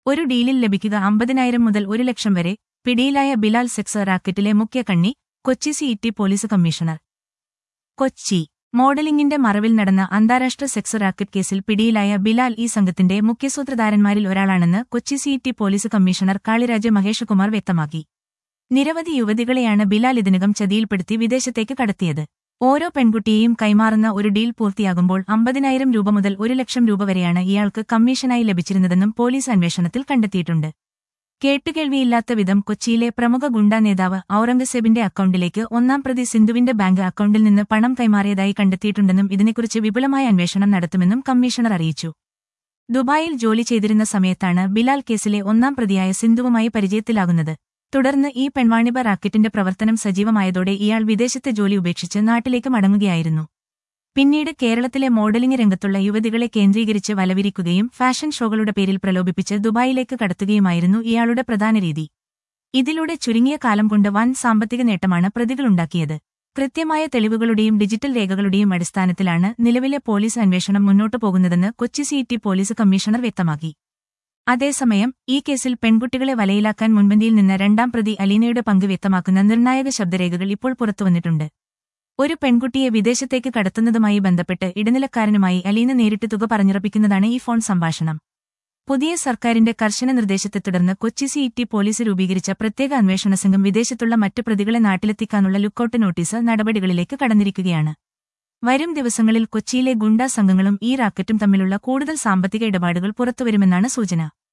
ഒരു ഡീലിൽ ലഭിക്കുക അമ്പതിനായിരം മുതൽ ഒരു ലക്ഷം വരെ പിടിയിലായ ബിലാൽ സെക്സ് റാക്കറ്റിലെ മുഖ്യ കണ്ണി Kochi city police commissioner Kochi മോഡലിംഗിന്റെ മറവിൽ നടന്ന അന്താരാഷ്ട്ര സെക്സ് റാക്കറ്റ് കേസിൽ പിടിയിലായ ബിലാൽ ഈ സംഘത്തിന്റെ മുഖ്യസൂത്രധാരന്മാരിൽ ഒരാളാണെന്ന് Kochi city police commissioner Kaliraj Maheshkumar വ്യക്തമാക്കി നിരവധി യുവതികളെയാണ് ബിലാൽ ഇതിനകം ചതിയിൽപ്പെടുത്തി വിദേശത്തേക്ക് കടത്തിയത് ഓരോ പെൺകുട്ടിയെയും കൈമാറുന്ന ഒരു ഡീൽ പൂർത്തിയാകുമ്പോൾ അമ്പതിനായിരം രൂപ മുതൽ ഒരു ലക്ഷം രൂപ വരെയാണ് ഇയാൾക്ക് കമ്മീഷനായി ലഭിച്ചിരുന്നതെന്നും പോലീസ് അന്വേഷണത്തിൽ കണ്ടെത്തിയിട്ടുണ്ട് കേട്ടുകേൾവിയില്ലാത്ത വിധം കൊച്ചിയിലെ പ്രമുഖ ഗുണ്ടാ നേതാവ് ഔറംഗസേബിന്റെ അക്കൗണ്ടിലേക്ക് ഒന്നാം പ്രതി സിന്ധുവിന്റെ ബാങ്ക് അക്കൗണ്ടിൽ നിന്ന് പണം കൈമാറിയതായി കണ്ടെത്തിയിട്ടുണ്ടെന്നും ഇതിനെക്കുറിച്ച് വിപുലമായ അന്വേഷണം നടത്തുമെന്നും കമ്മീഷണർ അറിയിച്ചു ദുബായിൽ ജോലി ചെയ്തിരുന്ന സമയത്താണ് ബിലാൽ കേസിലെ ഒന്നാം പ്രതിയായ സിന്ധുവുമായി പരിചയത്തിലാകുന്നത് തുടർന്ന് ഈ പെൺവാണിഭ റാക്കറ്റിന്റെ പ്രവർത്തനം സജീവമായതോടെ ഇയാൾ വിദേശത്തെ ജോലി ഉപേക്ഷിച്ച് നാട്ടിലേക്ക് മടങ്ങുകയായിരുന്നു പിന്നീട് കേരളത്തിലെ മോഡലിംഗ് രംഗത്തുള്ള യുവതികളെ കേന്ദ്രീകരിച്ച് വലവിരിക്കുകയും ഫാഷൻ ഷോകളുടെ പേരിൽ പ്രലോഭിപ്പിച്ച് ദുബായിലേക്ക് കടത്തുകയുമായിരുന്നു ഇയാളുടെ പ്രധാന രീതി ഇതിലൂടെ ചുരുങ്ങിയ കാലം കൊണ്ട് വൻ സാമ്പത്തിക നേട്ടമാണ് പ്രതികളുണ്ടാക്കിയത് കൃത്യമായ തെളിവുകളുടെയും ഡിജിറ്റൽ രേഖകളുടെയും അടിസ്ഥാനത്തിലാണ് നിലവിലെ പോലീസ് അന്വേഷണം മുന്നോട്ടു പോകുന്നതെന്ന് കൊച്ചി സിഇടി പോലീസ് കമ്മീഷണർ വ്യക്തമാക്കി അതേസമയം ഈ കേസിൽ പെൺകുട്ടികളെ വലയിലാക്കാൻ മുൻപന്തിയിൽ നിന്ന് രണ്ടാം പ്രതി അലീനയുടെ പങ്ക് വ്യക്തമാക്കുന്ന നിർണായക ശബ്ദരേഖകൾ ഇപ്പോൾ പുറത്തുവന്നിട്ടുണ്ട് ഒരു പെൺകുട്ടിയെ വിദേശത്തേക്ക് കടത്തുന്നതുമായി ബന്ധപ്പെട്ട് ഇടനിലക്കാരനുമായി അലീന നേരിട്ട് തുക പറഞ്ഞുറപ്പിക്കുന്നതാണ് ഈ ഫോൺ സംഭാഷണം പുതിയ സർക്കാരിന്റെ കർശന നിർദ്ദേശത്തെ തുടർന്ന് കൊച്ചി സിഇടി പോലീസ് രൂപീകരിച്ച പ്രത്യേക അന്വേഷണ സംഘം വിദേശത്തുള്ള മറ്റ് പ്രതികളെ നാട്ടിലെത്തിക്കാനുള്ള ലുക്കൌട്ട് നോട്ടീസ് നടപടികളിലേക്ക് കടന്നിരിക്കുകയാണ് വരും ദിവസങ്ങളിൽ കൊച്ചിയിലെ ഗുണ്ടാ സംഘങ്ങളും ഈ റാക്കറ്റും തമ്മിലുള്ള കൂടുതൽ സാമ്പത്തിക ഇടപാടുകൾ പുറത്തുവരുമെന്നാണ് സൂചന